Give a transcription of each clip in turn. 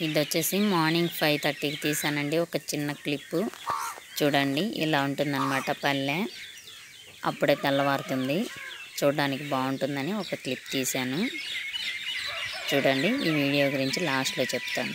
ఇది వచ్చేసి morning five థర్టీకి తీసానండి ఒక చిన్న క్లిప్పు చూడండి ఇలా ఉంటుందన్నమాట పల్లె అప్పుడే తెల్లవారుతుంది చూడడానికి బాగుంటుందని ఒక క్లిప్ తీశాను చూడండి ఈ వీడియో గురించి లాస్ట్లో చెప్తాను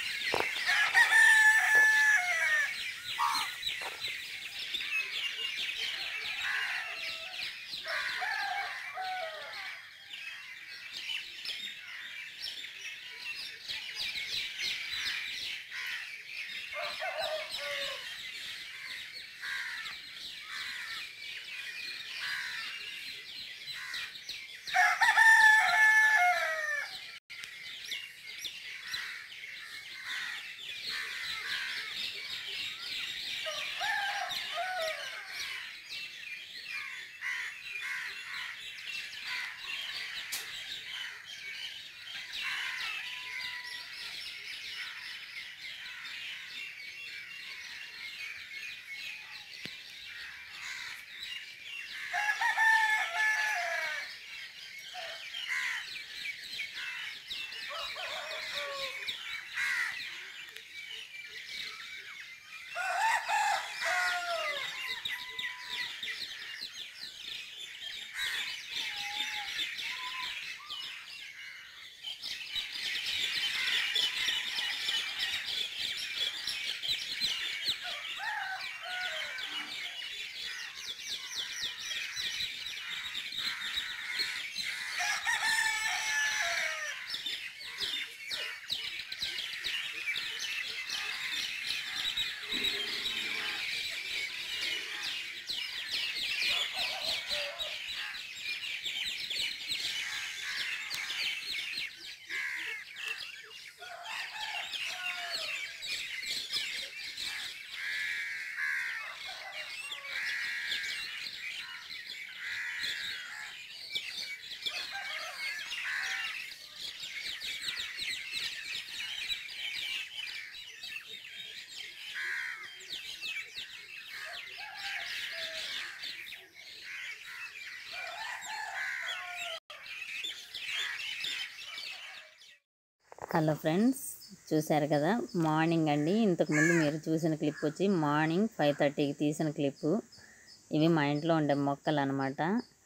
హలో ఫ్రెండ్స్ చూశారు కదా మార్నింగ్ అండి ఇంతకుముందు మీరు చూసిన క్లిప్ వచ్చి మార్నింగ్ ఫైవ్ థర్టీకి తీసిన క్లిప్పు ఇవి మా ఇంట్లో ఉండే మొక్కలు అనమాట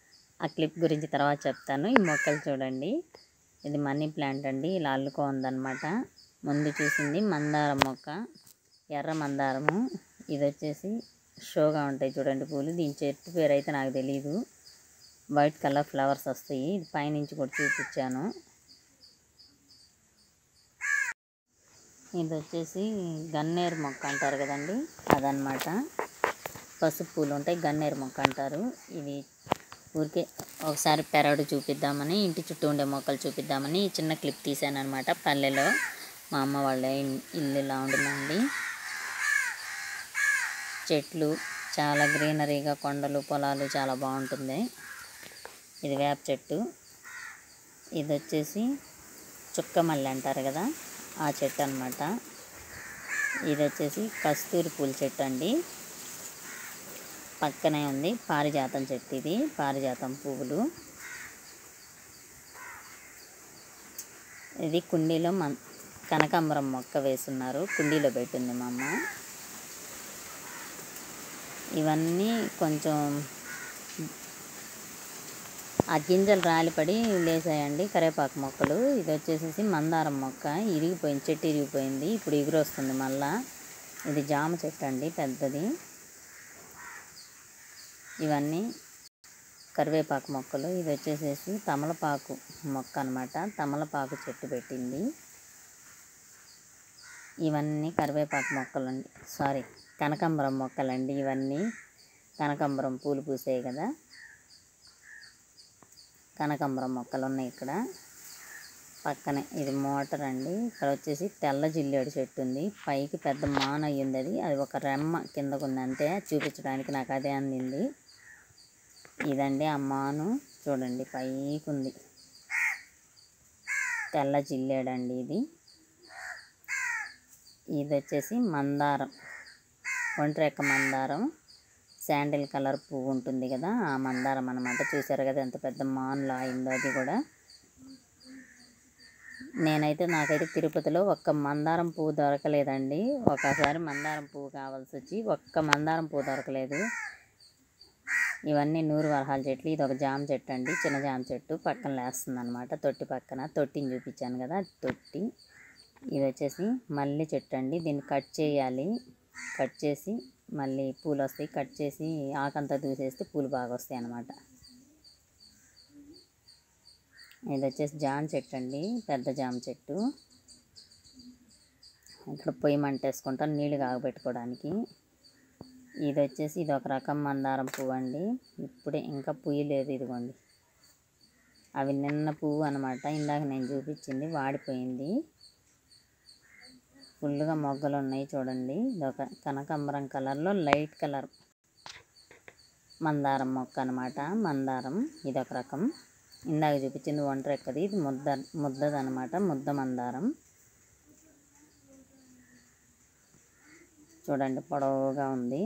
ఆ క్లిప్ గురించి తర్వాత చెప్తాను ఈ మొక్కలు చూడండి ఇది మనీ ప్లాంట్ అండి ఇలా అల్లుకో ఉందన్నమాట ముందు చూసింది మందారం మొక్క ఎర్ర మందారము ఇది వచ్చేసి షోగా ఉంటాయి చూడండి పూలు దీని చెట్టు పేరు అయితే నాకు తెలియదు వైట్ కలర్ ఫ్లవర్స్ వస్తాయి ఇది పైనుంచి కూడా చూపించాను ఇది వచ్చేసి గన్నేరు మొక్క అంటారు కదండి అదనమాట పసుపు పూలు ఉంటాయి గన్నేరు మొక్క అంటారు ఇవి ఊరికే ఒకసారి పెరడు చూపిద్దామని ఇంటి చుట్టూ ఉండే మొక్కలు చూపిద్దామని ఈ చిన్న క్లిప్ తీసాను అనమాట పల్లెలో మా అమ్మ వాళ్ళ ఇన్- ఇల్లు ఇలా ఉంటుందండి చెట్లు చాలా గ్రీనరీగా కొండలు పొలాలు చాలా బాగుంటుంది ఇది వేప చెట్టు ఇది వచ్చేసి చుక్కమల్లి అంటారు కదా ఆ చెట్టు అనమాట ఇది వచ్చేసి కస్తూరి పూల చెట్టు అండి పక్కనే ఉంది పారిజాతం చెట్టు ఇది పారిజాతం పువ్వులు ఇది కుండీలో మన కనకాంబరం మొక్క వేసున్నారు కుండీలో పెట్టింది మా అమ్మ ఇవన్నీ కొంచెం ఆ గింజలు రాలిపడి లేసాయండి కరేపాకు మొక్కలు ఇది వచ్చేసేసి మందారం మొక్క ఇరిగిపోయింది చెట్టు ఇరిగిపోయింది ఇప్పుడు ఎగురు వస్తుంది మళ్ళా ఇది జామ చెట్టు అండి పెద్దది ఇవన్నీ కరివేపాకు మొక్కలు ఇది వచ్చేసేసి తమలపాకు మొక్క అనమాట తమలపాకు చెట్టు పెట్టింది ఇవన్నీ కరివేపాకు మొక్కలండి సారీ కనకాంబరం మొక్కలండి ఇవన్నీ కనకాంబరం పూలు పూసాయి కదా కనకాంబరం మొక్కలు ఉన్నాయి ఇక్కడ పక్కనే ఇది మోటార్ అండి ఇక్కడ వచ్చేసి తెల్ల జిల్లేడు చెట్టు ఉంది పైకి పెద్ద మాన అయ్యింది అది అది ఒక రెమ్మ కిందకు ఉంది అంతే చూపించడానికి నాకు అదే అందింది ఇదండి ఆ మాను చూడండి పైకి ఉంది తెల్ల జిల్లేడండి ఇది ఇది వచ్చేసి మందారం ఒంటిరెక్క మందారం శాండిల్ కలర్ పువ్వు ఉంటుంది కదా ఆ మందారం అనమాట చూసారు కదా ఎంత పెద్ద మాన్లో అయిందో అది కూడా నేనైతే నాకైతే తిరుపతిలో ఒక్క మందారం పువ్వు దొరకలేదండి ఒకసారి మందారం పువ్వు కావాల్సి వచ్చి ఒక్క మందారం పువ్వు దొరకలేదు ఇవన్నీ నూరు వరహాల చెట్లు ఇది ఒక జామ చెట్టు అండి చిన్న జామ చెట్టు పక్కన లేస్తుంది అనమాట తొట్టి పక్కన తొట్టిని చూపించాను కదా అది తొట్టి ఇది వచ్చేసి మల్లి చెట్టు అండి దీన్ని కట్ చేయాలి కట్ చేసి మళ్ళీ పూలు వస్తాయి కట్ చేసి ఆకంతా దూసేస్తే పూలు బాగా వస్తాయి అన్నమాట ఇది వచ్చేసి జామ చెట్టు అండి పెద్ద జామ చెట్టు ఇక్కడ పొయ్యి మంట వేసుకుంటాం నీళ్ళు కాగబెట్టుకోవడానికి ఇది వచ్చేసి ఇది ఒక రకం మందారం పువ్వు అండి ఇప్పుడే ఇంకా పుయ్యి లేదు ఇదిగోండి అవి నిన్న పువ్వు అనమాట ఇందాక నేను చూపించింది వాడిపోయింది ఫుల్గా మొగ్గలు ఉన్నాయి చూడండి ఇది ఒక కనకాంబరం కలర్లో లైట్ కలర్ మందారం మొక్క అనమాట మందారం ఇది ఒక రకం ఇందాక చూపించింది ఒంటరి ఎక్కది ఇది ముద్ద ముద్దది అనమాట ముద్ద మందారం చూడండి పొడవుగా ఉంది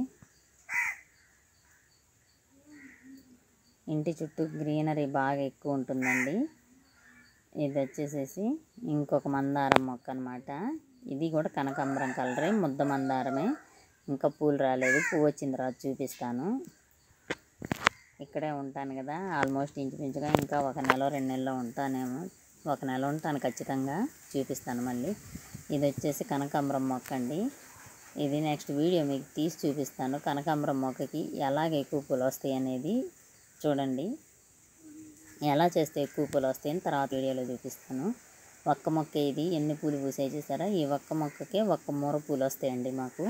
ఇంటి చుట్టూ గ్రీనరీ బాగా ఎక్కువ ఉంటుందండి ఇది వచ్చేసేసి ఇంకొక మందారం మొక్క అనమాట ఇది కూడా కనకాంబరం కలరే ముద్ద మందారమే ఇంకా పూలు రాలేదు పువ్వు వచ్చిన తర్వాత చూపిస్తాను ఇక్కడే ఉంటాను కదా ఆల్మోస్ట్ ఇంచుమించుగా ఇంకా ఒక నెల రెండు నెలలో ఉంటానేమో ఒక నెల ఉంటాను ఖచ్చితంగా చూపిస్తాను మళ్ళీ ఇది వచ్చేసి కనకాంబరం మొక్క అండి ఇది నెక్స్ట్ వీడియో మీకు తీసి చూపిస్తాను కనకాంబరం మొక్కకి ఎలాగ ఎక్కువ పూలు వస్తాయి అనేది చూడండి ఎలా చేస్తే ఎక్కువ పూలు వస్తాయని తర్వాత వీడియోలో చూపిస్తాను ఒక్క మొక్క ఇది ఎన్ని పూలు పూసాయి చూసారా ఈ ఒక్క మొక్కకే ఒక్క మూర పూలు వస్తాయండి మాకు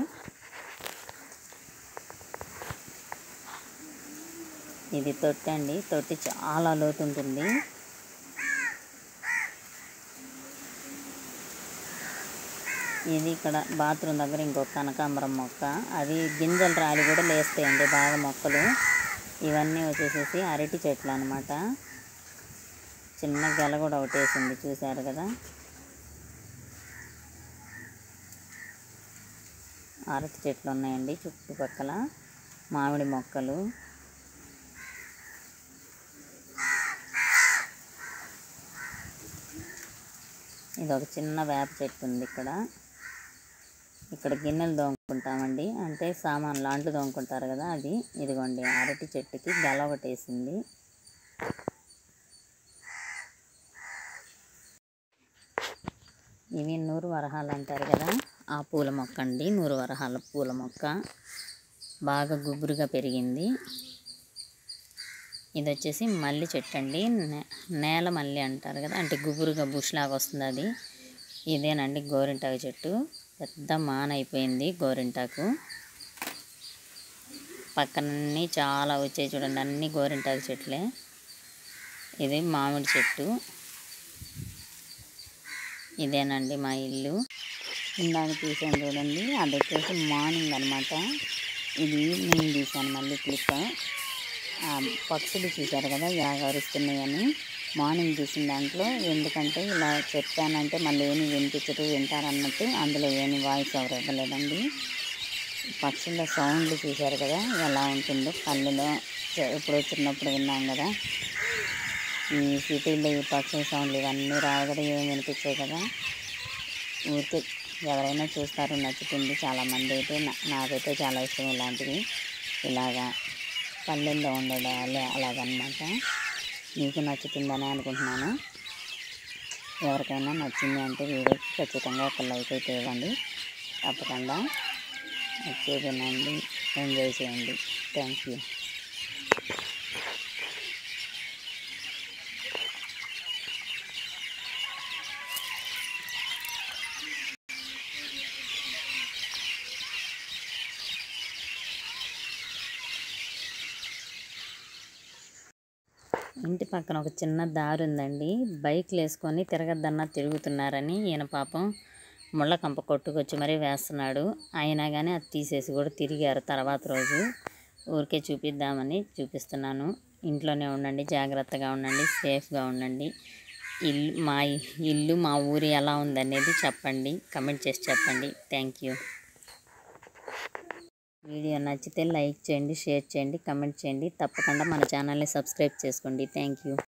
ఇది తొట్టి అండి తొట్టి చాలా లోతుంటుంది ఇది ఇక్కడ బాత్రూమ్ దగ్గర ఇంకొక కనకాంబరం మొక్క అవి గింజలు రాలి కూడా లేస్తాయండి బాగా మొక్కలు ఇవన్నీ వచ్చేసేసి అరటి చెట్లు అనమాట చిన్న గెల కూడా ఒకటి వేసింది చూశారు కదా అరటి చెట్లు ఉన్నాయండి చుట్టుపక్కల మామిడి మొక్కలు ఇది ఒక చిన్న వేప చెట్టు ఉంది ఇక్కడ ఇక్కడ గిన్నెలు దోముకుంటామండి అంటే సామాన్ లాంట్లు దోముకుంటారు కదా అది ఇదిగోండి అరటి చెట్టుకి గల ఒకటి వేసింది ఇవి నూరు వరహాలు అంటారు కదా ఆ పూల మొక్క అండి నూరు వరహాల పూల మొక్క బాగా గుబురుగా పెరిగింది ఇది వచ్చేసి మల్లి చెట్టు అండి నే- నేల మల్లి అంటారు కదా అంటే గుబురుగా బుష్ లాగా వస్తుంది అది ఇదేనండి గోరింటాకు చెట్టు పెద్ద మాన అయిపోయింది గోరింటాకు పక్కనన్నీ చాలా వచ్చాయి చూడండి అన్ని గోరింటాకు చెట్లే ఇది మామిడి చెట్టు ఇదేనండి మా ఇల్లు ఇందాక తీసాను చూడండి అది వచ్చేసి మార్నింగ్ అనమాట ఇది ఈవినింగ్ తీసాను మళ్ళీ క్లిప్ ఆ పక్షులు చూశారు కదా ఎలా అరుస్తున్నాయని మార్నింగ్ చూసిన దాంట్లో ఎందుకంటే ఇలా చెప్పానంటే మళ్ళీ ఏమి వినిపించదు వింటారన్నట్టు అందులో ఏమి వాయిస్ ఎవరు ఇవ్వలేదండి పక్షుల సౌండ్లు చూశారు కదా ఎలా ఉంటుందో పల్లెలో చ- ఎప్పుడో చిన్నప్పుడు విన్నాం కదా ఈ సిటీలో ఈ పక్షుల సౌండ్లు ఇవన్నీ రావు కదా ఏమి వినిపించాయి కదా ఊరికే ఎవరైనా చూస్తారు నచ్చుతుంది చాలామంది అయితే నా- నాకైతే చాలా ఇష్టం ఇలాంటివి ఇలాగా పల్లెల్లో ఉండడాలి అలాగనమాట మీకు నచ్చుతుందని అనుకుంటున్నాను ఎవరికైనా నచ్చింది అంటే వీడియోకి ఖచ్చితంగా ఒక లైక్ అయితే ఇవ్వండి తప్పకుండా వచ్చే వినండి ఎంజాయ్ చేయండి థ్యాంక్ యూ ఇంటి పక్కన ఒక చిన్న దారి ఉందండి బైక్లు వేసుకొని తిరగద్దన్నా తిరుగుతున్నారని ఈయన పాపం ముళ్ళ కంప కొట్టుకొచ్చి మరీ వేస్తున్నాడు అయినా కానీ అది తీసేసి కూడా తిరిగారు తర్వాత రోజు ఊరికే చూపిద్దామని చూపిస్తున్నాను ఇంట్లోనే ఉండండి జాగ్రత్తగా ఉండండి సేఫ్గా ఉండండి ఇల్లు మా ఇల్లు మా ఊరు ఎలా ఉందనేది చెప్పండి కమెంట్ చేసి చెప్పండి థ్యాంక్ యూ వీడియో నచ్చితే లైక్ చేయండి షేర్ చేయండి కమెంట్ చేయండి తప్పకుండా మన ఛానల్ని సబ్స్క్రైబ్ చేసుకోండి థ్యాంక్ యూ